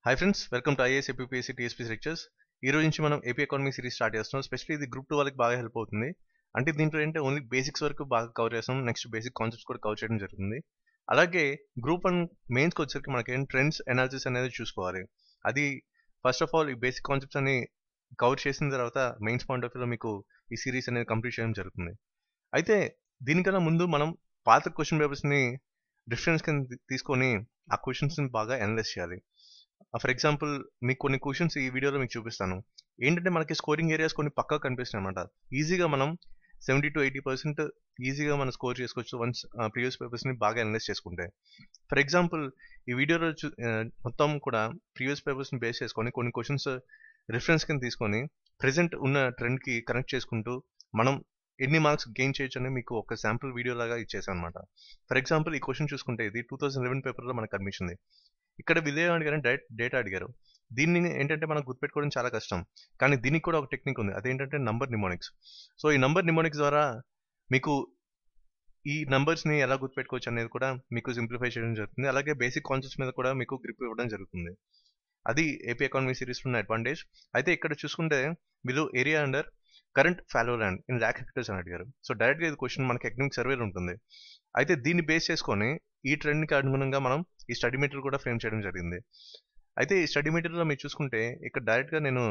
Hi friends welcome to IAS APSC TSP lectures ఈ రోజు నుంచి మనం ఏపీ ఎకానమీ సిరీస్ స్టార్ట్ చేస్తున్నాం స్పెషల్లీ ఇది గ్రూప్ టూ వాళ్ళకి బాగా హెల్ప్ అవుతుంది అంటే దీంట్లో ఏంటంటే ఓన్లీ బేసిక్స్ వరకు బాగా కవర్ చేస్తాం నెక్స్ట్ బేసిక్ కాన్సెప్ట్స్ కూడా కవర్ చేయడం జరుగుతుంది అలాగే గ్రూప్ వన్ మెయిన్స్కి వచ్చేసరికి మనకి ఏం ట్రెండ్స్ ఎనాలిసిస్ అనేది చూసుకోవాలి అది ఫస్ట్ ఆఫ్ ఆల్ ఈ బేసిక్ కాన్సెప్ట్స్ అని కవర్ చేసిన తర్వాత మెయిన్స్ పాయింట్ ఆఫ్ వ్యూలో మీకు ఈ సిరీస్ అనేది కంప్లీట్ చేయడం జరుగుతుంది అయితే దీనికన్నా ముందు మనం పాత క్వశ్చన్ పేపర్స్ని రిఫరెన్స్ కింద తీసుకొని ఆ క్వశ్చన్స్ని బాగా అనలైజ్ చేయాలి ఫర్ ఎగ్జాంపుల్ మీకు కొన్ని క్వశ్చన్స్ ఈ వీడియోలో మీకు చూపిస్తాను ఏంటంటే మనకి స్కోరింగ్ ఏరియాస్ కొన్ని పక్కా కనిపిస్తాయి అనమాట ఈజీగా మనం సెవెంటీ టు ఎయిటీ పర్సెంట్ ఈజీగా మనం స్కోర్ చేసుకోవచ్చు వన్స్ ప్రీవియస్ పేపర్స్ని బాగా అనలైజ్ చేసుకుంటే ఫర్ ఎగ్జాంపుల్ ఈ వీడియోలో మొత్తం కూడా ప్రీవియస్ పేపర్స్ని బేస్ చేసుకొని కొన్ని క్వశ్చన్స్ రిఫరెన్స్ కింద తీసుకొని ప్రెసెంట్ ఉన్న ట్రెండ్కి కనెక్ట్ చేసుకుంటూ మనం ఎన్ని మార్క్స్ గెయిన్ చేయొచ్చు అని మీకు ఒక శాంపుల్ వీడియో లాగా ఇచ్చేసాను అనమాట ఫర్ ఎగ్జాంపుల్ ఈ క్వశ్చన్ చూసుకుంటే ఇది టూ థౌసండ్ లెవెన్ పేపర్లో మనకు కనిపించింది ఇక్కడ విలే అడిగారు డైరెక్ట్ డేటా అడిగారు దీన్ని ఏంటంటే మనం గుర్తుపెట్టుకోవడం చాలా కష్టం కానీ దీనికి కూడా ఒక టెక్నిక్ ఉంది అదేంటంటే నంబర్ నిమోనిక్స్ సో ఈ నంబర్ నిమోనిక్స్ ద్వారా మీకు ఈ నంబర్స్ని ఎలా గుర్తుపెట్టుకోవచ్చు అనేది కూడా మీకు సింప్లిఫై చేయడం జరుగుతుంది అలాగే బేసిక్ కాన్సెప్ట్స్ మీద కూడా మీకు గ్రిప్ ఇవ్వడం జరుగుతుంది అది ఏపీ ఎకానమీ సిరీస్ ఉన్న అడ్వాంటేజ్ అయితే ఇక్కడ చూసుకుంటే వీళ్ళు area under current fallow land in lakh hectares అని అడిగారు సో డైరెక్ట్గా ఇది క్వశ్చన్ మనకి ఎకనామిక్ సర్వేలో ఉంటుంది అయితే దీన్ని బేస్ చేసుకొని ఈ ట్రెండ్కి అనుగుణంగా మనం ఈ స్టడీ మెటీరియల్ కూడా ఫ్రేమ్ చేయడం జరిగింది అయితే ఈ స్టడీ మెటీరియల్లో మీరు చూసుకుంటే ఇక్కడ డైరెక్ట్గా నేను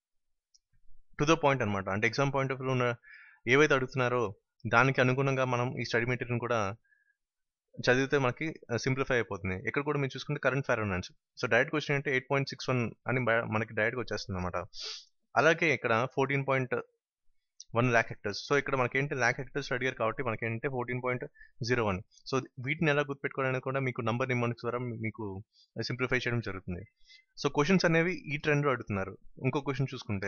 టు ద పాయింట్ అనమాట అంటే ఎగ్జామ్ పాయింట్ ఆఫ్ వ్యూ ఉన్న ఏవైతే అడుగుతున్నారో దానికి అనుగుణంగా మనం ఈ స్టడీ మెటీరియల్ కూడా చదివితే మనకి సింప్లిఫై అయిపోతుంది ఇక్కడ కూడా మీరు చూసుకుంటే కరెంట్ ఫెరోనాన్స్ సో డైరెక్ట్ క్వశ్చన్ అంటే ఎయిట్ పాయింట్ సిక్స్ వన్ అని మనకి డైరెక్ట్గా వచ్చేస్తుంది అనమాట అలాగే ఇక్కడ fourteen point one lakh hectares so ఇక్కడ మనకి ఏంటి ల్యాక్ హెక్టర్స్ అడిగారు కాబట్టి మనకి ఏంటంటే fourteen point zero one so వీటిని ఎలా గుర్తుపెట్టుకోవడానికి కూడా మీకు నంబర్ నిమోనిక్స్ ద్వారా మీకు సింప్లిఫై చేయడం జరుగుతుంది సో క్వశ్చన్స్ అనేవి ఈ ట్రెండ్లో అడుగుతున్నారు ఇంకో క్వశ్చన్ చూసుకుంటే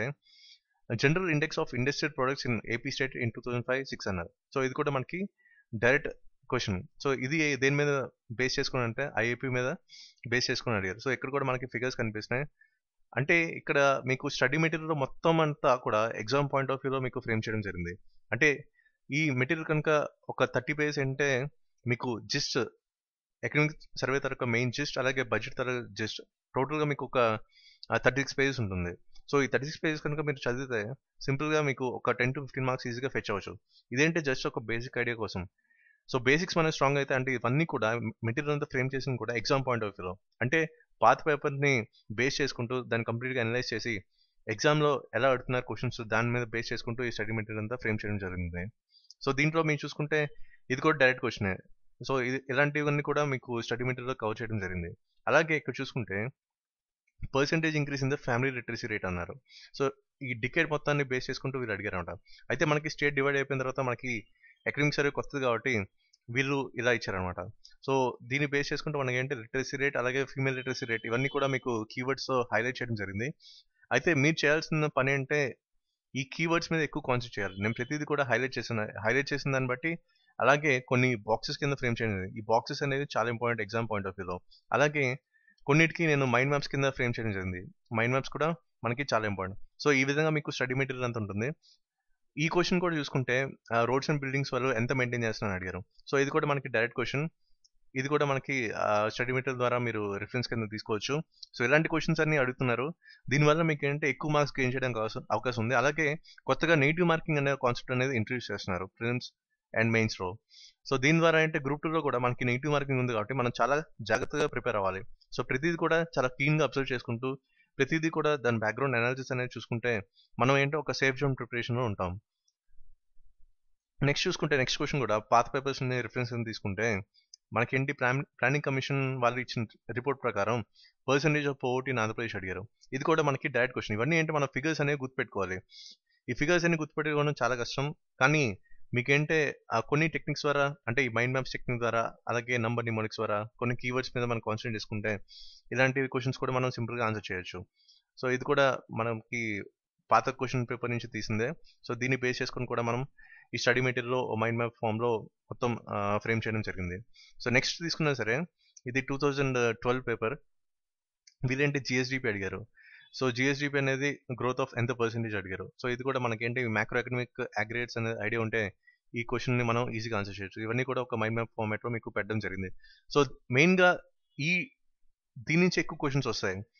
general index of industrial products in AP state in two thousand five six అన్నారు సో ఇది కూడా మనకి డైరెక్ట్ క్వశ్చన్ సో ఇది దేని మీద బేస్ చేసుకుని అంటే ఐఏపీ మీద బేస్ చేసుకుని అడిగారు సో ఇక్కడ కూడా మనకి ఫిగర్స్ కనిపిస్తున్నాయి అంటే ఇక్కడ మీకు స్టడీ మెటీరియల్ మొత్తం అంతా కూడా ఎగ్జామ్ పాయింట్ ఆఫ్ వ్యూలో మీకు ఫ్రేమ్ చేయడం జరిగింది అంటే ఈ మెటీరియల్ కనుక ఒక థర్టీ పేజెస్ అంటే మీకు జిస్ట్ ఎకనామిక్ సర్వే తరగ మెయిన్ జిస్ట్ అలాగే బడ్జెట్ తరగ జిస్ట్ టోటల్గా మీకు ఒక థర్టీ సిక్స్ పేజెస్ ఉంటుంది సో ఈ థర్టీ సిక్స్ పేజెస్ కనుక మీరు చదివితే సింపుల్గా మీకు ఒక టెన్ టు ఫిఫ్టీన్ మార్క్స్ ఈజీగా ఫెచ్ అవ్వచ్చు ఇదేంటే జస్ట్ ఒక బేసిక్ ఐడియా కోసం సో బేసిక్స్ మనకి స్ట్రాంగ్ అయితే అంటే ఇవన్నీ కూడా మెటీరియల్ అంతా ఫ్రేమ్ చేసింది కూడా ఎగ్జామ్ పాయింట్ ఆఫ్ వ్యూలో అంటే పాత పేపర్ని బేస్ చేసుకుంటూ దాన్ని కంప్లీట్గా అనలైజ్ చేసి ఎగ్జామ్లో ఎలా అడుగుతున్నారు క్వశ్చన్స్ దాని మీద బేస్ చేసుకుంటూ ఈ స్టడీ మెటీరియల్ అంతా ఫ్రేమ్ చేయడం జరిగింది సో దీంట్లో మీరు చూసుకుంటే ఇది కూడా డైరెక్ట్ క్వశ్చనే సో ఇది ఇలాంటివన్నీ కూడా మీకు స్టడీ మెటీరియల్లో కవర్ చేయడం జరిగింది అలాగే ఇక్కడ చూసుకుంటే percentage increase in the family literacy rate అన్నారు సో ఈ డికేట్ మొత్తాన్ని బేస్ చేసుకుంటూ వీళ్ళు అడిగారు అనమాట అయితే మనకి స్టేట్ డివైడ్ అయిపోయిన తర్వాత మనకి ఎకనామిక్ సర్వే వస్తుంది కాబట్టి వీళ్ళు ఇలా ఇచ్చారనమాట సో దీన్ని బేస్ చేసుకుంటే మనకి ఏంటి లిటరసీ రేట్ అలాగే ఫీమేల్ లిటరసీ రేట్ ఇవన్నీ కూడా మీకు కీవర్డ్స్ హైలైట్ చేయడం జరిగింది అయితే మీరు చేయాల్సిన పని అంటే ఈ కీవర్డ్స్ మీద ఎక్కువ కాన్సెప్ట్ చేయాలి నేను ప్రతిదీ కూడా హైలైట్ చేసిన హైలైట్ చేసిన దాన్ని బట్టి అలాగే కొన్ని బాక్సెస్ కింద ఫ్రేమ్ చేయడం ఈ బాక్సెస్ అనేది చాలా ఇంపార్టెంట్ ఎగ్జామ్ పాయింట్ ఆఫ్ వ్యూలో అలాగే కొన్నిటికి నేను మైండ్ మ్యాప్స్ కింద ఫ్రేమ్ చేయడం జరిగింది మైండ్ మ్యాప్స్ కూడా మనకి చాలా ఇంపార్టెంట్ సో ఈ విధంగా మీకు స్టడీ మెటీరియల్ అంత ఉంటుంది ఈ క్వశ్చన్ కూడా చూసుకుంటే రోడ్స్ అండ్ బిల్డింగ్స్ వాళ్ళు ఎంత మెయింటైన్ చేస్తున్నారని అడిగారు సో ఇది కూడా మనకి డైరెక్ట్ క్వశ్చన్ ఇది కూడా మనకి స్టడీ మెటీరియల్ ద్వారా మీరు రిఫరెన్స్ కింద తీసుకోవచ్చు సో ఇలాంటి క్వశ్చన్స్ అన్ని అడుగుతున్నారు దీనివల్ల మీకు ఏంటంటే ఎక్కువ మార్క్స్ గెయిన్ చేయడానికి అవకాశం ఉంది అలాగే కొత్తగా నెగిటివ్ మార్కింగ్ అనే కాన్సెప్ట్ అనేది ఇంట్రడ్యూస్ చేస్తున్నారు ప్రిలిమ్స్ అండ్ మెయిన్స్లో సో దీని ద్వారా ఏంటంటే గ్రూప్ టూలో కూడా మనకి నెగిటివ్ మార్కింగ్ ఉంది కాబట్టి మనం చాలా జాగ్రత్తగా ప్రిపేర్ అవ్వాలి సో ప్రతిదీ కూడా చాలా క్లీన్గా అబ్జర్వ్ చేసుకుంటూ ప్రతిదీ కూడా దాని బ్యాక్గ్రౌండ్ అనాలిసిస్ అనేది చూసుకుంటే మనం ఏంటో ఒక సేఫ్ జోన్ ప్రిపరేషన్లో ఉంటాం నెక్స్ట్ చూసుకుంటే నెక్స్ట్ క్వశ్చన్ కూడా పాత పేపర్స్ని రిఫరెన్స్ తీసుకుంటే మనకేంటి ప్లాన్ ప్లానింగ్ కమిషన్ వాళ్ళు ఇచ్చిన రిపోర్ట్ ప్రకారం percentage of poverty in Andhra Pradesh అడిగారు ఇది కూడా మనకి డైరెక్ట్ క్వశ్చన్ ఇవన్నీ ఏంటి మన ఫిగర్స్ అనేవి గుర్తుపెట్టుకోవాలి ఈ ఫిగర్స్ అన్ని గుర్తుపెట్టుకోవడం చాలా కష్టం కానీ మీకేంటే కొన్ని టెక్నిక్స్ ద్వారా అంటే ఈ మైండ్ మ్యాప్స్ టెక్నిక్ ద్వారా అలాగే నంబర్ నిమోనిక్స్ ద్వారా కొన్ని కీవర్డ్స్ మీద మనం కాన్సన్ట్రేట్ చేసుకుంటే ఇలాంటి క్వశ్చన్స్ కూడా మనం సింపుల్గా ఆన్సర్ చేయొచ్చు సో ఇది కూడా మనకి పాత క్వశ్చన్ పేపర్ నుంచి తీసిందే సో దీన్ని బేస్ చేసుకొని కూడా మనం ఈ స్టడీ మెటీరియల్లో మైండ్ మ్యాప్ ఫామ్లో మొత్తం ఫ్రేమ్ చేయడం జరిగింది సో నెక్స్ట్ తీసుకున్నా సరే ఇది టూ థౌజండ్ ట్వెల్వ్ పేపర్ వీళ్ళేంటి జిఎస్డిపి అడిగారు సో జిఎస్డిపి అనేది గ్రోత్ ఆఫ్ ఎంత పర్సెంటేజ్ అడిగారు సో ఇది కూడా మనకేంటి మ్యాక్రో ఎకనామిక్ అగ్రిగేట్స్ అనేది ఐడియా ఉంటే ఈ క్వశ్చన్ని మనం ఈజీగా ఆన్సర్ చేయొచ్చు ఇవన్నీ కూడా ఒక మైండ్ మ్యాప్ ఫార్మాట్లో మీకు పెట్టడం జరిగింది సో మెయిన్గా ఈ దీని నుంచి ఎక్కువ క్వశ్చన్స్ వస్తాయి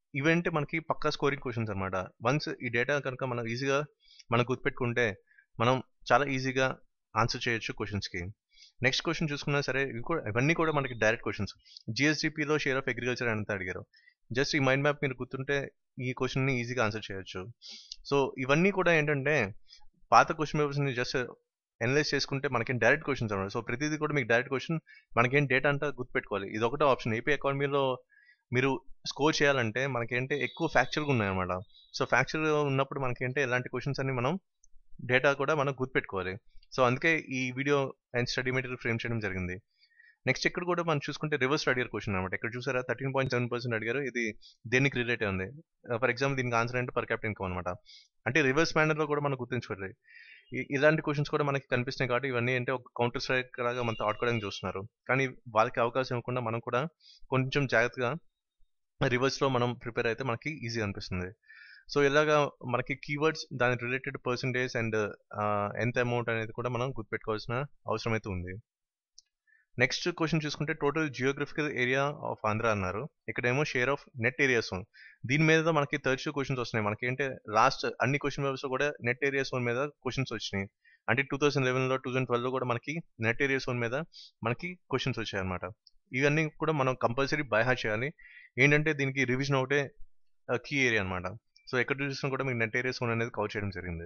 ఇవంటే మనకి పక్కా స్కోరింగ్ క్వశ్చన్స్ అనమాట వన్స్ ఈ డేటా కనుక మనం ఈజీగా మనం గుర్తుపెట్టుకుంటే మనం చాలా ఈజీగా ఆన్సర్ చేయొచ్చు క్వశ్చన్స్కి నెక్స్ట్ క్వశ్చన్ చూసుకున్నా సరే ఇవి కూడా ఇవన్నీ కూడా మనకి డైరెక్ట్ క్వశ్చన్స్ జిఎస్డిపిలో షేర్ ఆఫ్ అగ్రికల్చర్ ఎంత అడిగారు జస్ట్ ఈ మైండ్ మ్యాప్ మీరు గుర్తుంటే ఈ క్వశ్చన్ని ఈజీగా ఆన్సర్ చేయొచ్చు సో ఇవన్నీ కూడా ఏంటంటే పాత క్వశ్చన్ పేపర్స్ని జస్ట్ అనలైజ్ చేసుకుంటే మనకేం డైరెక్ట్ క్వశ్చన్స్ అనమాట సో ప్రతిదీ కూడా మీకు డైరెక్ట్ క్వశ్చన్ మనకేం డేటా అంతా గుర్తుపెట్టుకోవాలి ఇది ఒకటే ఆప్షన్ ఏపీ ఎకానమీలో మీరు స్కోర్ చేయాలంటే మనకేంటే ఎక్కువ ఫ్యాక్చర్గా ఉన్నాయన్నమాట సో ఫ్యాక్చర్ ఉన్నప్పుడు మనకేంటే ఇలాంటి క్వశ్చన్స్ అన్ని మనం డేటా కూడా మనం గుర్తుపెట్టుకోవాలి సో అందుకే ఈ video and study material frame చేయడం జరిగింది నెక్స్ట్ ఇక్కడ కూడా మనం చూసుకుంటే రివర్స్ అడిగారు క్వశ్చన్ అనమాట ఇక్కడ చూసారా థర్టీన్ పాయింట్ సెవెన్ పర్సెంట్ అడిగారు ఇది దేనికి రిలేట్ ఉంది ఫర్ ఎగ్జాంపుల్ దీనికి ఆన్సర్ అంటే పర్ క్యాపిటల్ ఇన్కమ్ అనమాట అంటే రివర్స్ మేనర్లో కూడా మనం గుర్తుంచుకోవాలి ఇలాంటి క్వశ్చన్స్ కూడా మనకి కనిపిస్తున్నాయి కాబట్టి ఇవన్నీ అంటే ఒక కౌంటర్ స్ట్రైక్ లాగా మనతో ఆడుకోవడానికి చూస్తున్నారు కానీ వాళ్ళకి అవకాశం ఇవ్వకుండా మనం కూడా కొంచెం జాగ్రత్తగా రివర్స్లో మనం ప్రిపేర్ అయితే మనకి ఈజీ అనిపిస్తుంది సో ఇలాగా మనకి కీవర్డ్స్ దాని రిలేటెడ్ పర్సంటేజ్ అండ్ ఎంత అమౌంట్ అనేది కూడా మనం గుర్తుపెట్టుకోవాల్సిన అవసరం అయితే ఉంది నెక్స్ట్ క్వశ్చన్ చూసుకుంటే total geographical area of Andhra అన్నారు ఇక్కడేమో షేర్ ఆఫ్ నెట్ ఏరియాస్ దీని మీద మనకి తరచూ క్వశ్చన్స్ వస్తున్నాయి మనకి ఏంటంటే లాస్ట్ అన్ని క్వశ్చన్ పేపర్స్ కూడా నెట్ ఏరియా జోన్ మీద క్వశ్చన్స్ వచ్చినాయి అంటే టూ థౌసండ్ లెవెన్లో టూ థౌసండ్ ట్వెల్వ్లో కూడా మనకి నెట్ ఏరియా జోన్ మీద మనకి క్వశ్చన్స్ వచ్చాయి అనమాట ఇవన్నీ కూడా మనం కంపల్సరీ బైహార్ చేయాలి ఏంటంటే దీనికి రివిజన్ ఒకటే కీ ఏరియా అనమాట సో ఎక్కడ చూసినా కూడా మీకు నెట్ ఏరియా జోన్ అనేది కవర్ చేయడం జరిగింది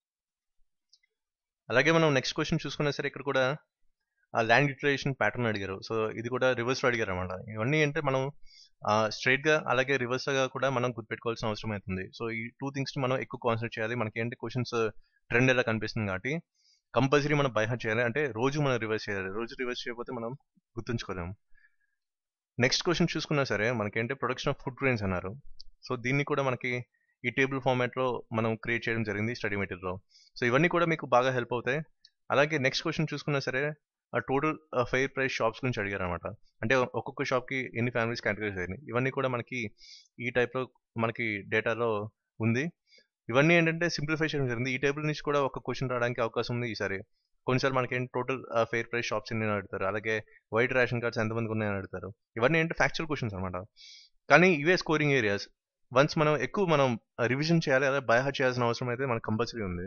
అలాగే మనం నెక్స్ట్ క్వశ్చన్ చూసుకున్నా సరే ఇక్కడ కూడా ఆ ల్యాండ్ యూటిలైజేషన్ ప్యాటర్న్ అడిగారు సో ఇది కూడా రివర్స్లో అడిగారు అనమాట ఇవన్నీ అంటే మనం స్ట్రైట్గా అలాగే రివర్స్గా కూడా మనం గుర్తుపెట్టుకోవాల్సిన అవసరం అవుతుంది సో ఈ టూ థింగ్స్ని మనం ఎక్కువ కాన్సన్ట్రేట్ చేయాలి మనకి ఏంటి క్వశ్చన్స్ ట్రెండ్ ఎలా కనిపిస్తుంది కాబట్టి కంపల్సరీ మనం బైహార్ట్ చేయాలి అంటే రోజు మనం రివర్స్ చేయాలి రోజు రివర్స్ చేయకపోతే మనం గుర్తుంచుకోలేము నెక్స్ట్ క్వశ్చన్ చూసుకున్నా సరే మనకేంటి ప్రొడక్షన్ ఆఫ్ ఫుడ్ గ్రెయిన్స్ అన్నారు సో దీన్ని కూడా మనకి ఈ టేబుల్ ఫార్మాట్లో మనం క్రియేట్ చేయడం జరిగింది స్టడీ మెటీరియల్లో సో ఇవన్నీ కూడా మీకు బాగా హెల్ప్ అవుతాయి అలాగే నెక్స్ట్ క్వశ్చన్ చూసుకున్నా సరే ఆ టోటల్ ఫెయిర్ ప్రైస్ షాప్స్ గురించి అడిగారు అనమాట అంటే ఒక్కొక్క షాప్కి ఎన్ని ఫ్యామిలీస్ కేటగిరీస్ అయినాయి ఇవన్నీ కూడా మనకి ఈ టైప్లో మనకి డేటాలో ఉంది ఇవన్నీ ఏంటంటే సింప్లిఫై చేయడం జరిగింది ఈ టేబుల్ నుంచి కూడా ఒక క్వశ్చన్ రావడానికి అవకాశం ఉంది ఈసారి కొన్నిసార్లు మనకి ఏంటి టోటల్ ఫెయిర్ ప్రైస్ షాప్స్ ఎన్ని అడుగుతారు అలాగే వైట్ రేషన్ కార్డ్స్ ఎంతమందికి ఉన్నాయని అడుగుతారు ఇవన్నీ ఏంటంటే ఫ్యాక్చువల్ క్వశ్చన్స్ అనమాట కానీ ఇవే స్కోరింగ్ ఏరియాస్ వన్స్ మనం ఎక్కువ మనం రివిజన్ చేయాలి అలా బైహార్ట్ చేయాల్సిన అవసరం అయితే మనకు కంపల్సరీ ఉంది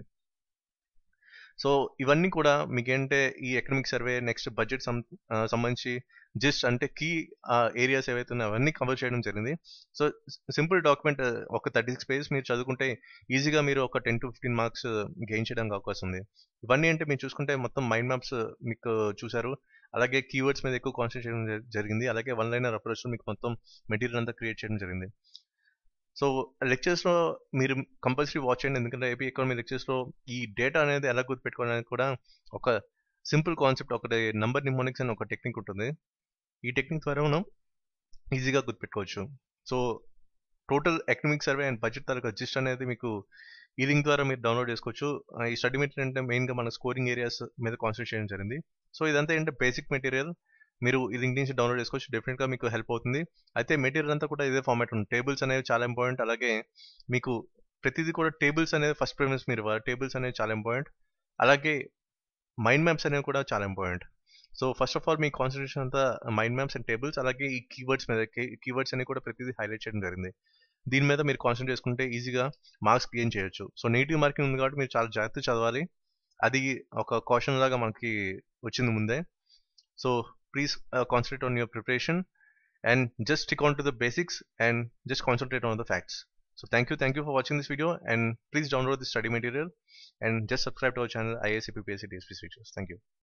సో ఇవన్నీ కూడా మీకేంటే ఈ ఎకనామిక్ సర్వే నెక్స్ట్ బడ్జెట్ సంబంధించి జస్ట్ అంటే కీ ఏరియాస్ ఏవైతే ఉన్నాయో అవన్నీ కవర్ చేయడం జరిగింది సో సింపుల్ డాక్యుమెంట్ ఒక థర్టీ సిక్స్ పేజెస్ మీరు చదువుకుంటే ఈజీగా మీరు ఒక ten to fifteen marks gain చేయడానికి అవకాశం ఉంది ఇవన్నీ అంటే మీరు చూసుకుంటే మొత్తం మైండ్ మ్యాప్స్ మీకు చూసారు అలాగే కీవర్డ్స్ మీద ఎక్కువ కాన్సన్ట్రేట్ చేయడం జరిగింది అలాగే వన్ లైనర్ అప్రోచ్లో మీకు మొత్తం మెటీరియల్ అంతా క్రియేట్ చేయడం జరిగింది సో లెక్చర్స్లో మీరు కంపల్సరీ వాచ్ చేయండి ఎందుకంటే ఏపీ ఎకానమీ లెక్చర్స్లో ఈ డేటా అనేది ఎలా గుర్తుపెట్టుకోవడానికి కూడా ఒక సింపుల్ కాన్సెప్ట్ ఒకటి నంబర్ నిమోనిక్స్ అని ఒక టెక్నిక్ ఉంటుంది ఈ టెక్నిక్ ద్వారా మనం ఈజీగా గుర్తుపెట్టుకోవచ్చు so total economic survey and budget తాలూకా జిస్ట్ అనేది మీకు ఈ లింక్ ద్వారా మీరు డౌన్లోడ్ చేసుకోవచ్చు ఈ స్టడీ మెటీరియల్ అంటే మెయిన్గా మన స్కోరింగ్ ఏరియాస్ మీద కాన్సన్ట్రేట్ చేయడం జరిగింది సో ఇదంతా ఏంటంటే బేసిక్ మెటీరియల్ మీరు ఈ లింక్ నుంచి డౌన్లోడ్ చేసుకోవచ్చు డెఫినెట్గా మీకు హెల్ప్ అవుతుంది అయితే మెటీరియల్ అంతా కూడా ఇదే ఫార్మాట్ ఉంది టేబుల్స్ అనేవి చాలా ఇంపార్టెంట్ అలాగే మీకు ప్రతిదీ కూడా టేబుల్స్ అనేది ఫస్ట్ ప్రిఫరెన్స్ మీరు టేబుల్స్ అనేవి చాలా ఇంపార్టెంట్ అలాగే మైండ్ మ్యాప్స్ అనేవి కూడా చాలా important so first of all మీ కాన్సన్ట్రేషన్ అంతా మైండ్ మ్యాప్స్ అండ్ టేబుల్స్ అలాగే ఈ కీవర్డ్స్ మీద కీవర్డ్స్ అనేవి కూడా ప్రతిదీ హైలైట్ చేయడం జరిగింది దీని మీద మీరు కాన్సన్ట్రేట్ చేసుకుంటే ఈజీగా మార్క్స్ గెయిన్ చేయొచ్చు సో నెగిటివ్ మార్కింగ్ ఉంది కాబట్టి మీరు చాలా జాగ్రత్త చదవాలి అది ఒక క్వశ్చన్ లాగా మనకి వచ్చింది ముందే so please uh, concentrate on your preparation and just stick on to the basics and just concentrate on the facts. So thank you, thank you for watching this video and please download the study material and just subscribe to our channel IACP PSC DSP Features. Thank you.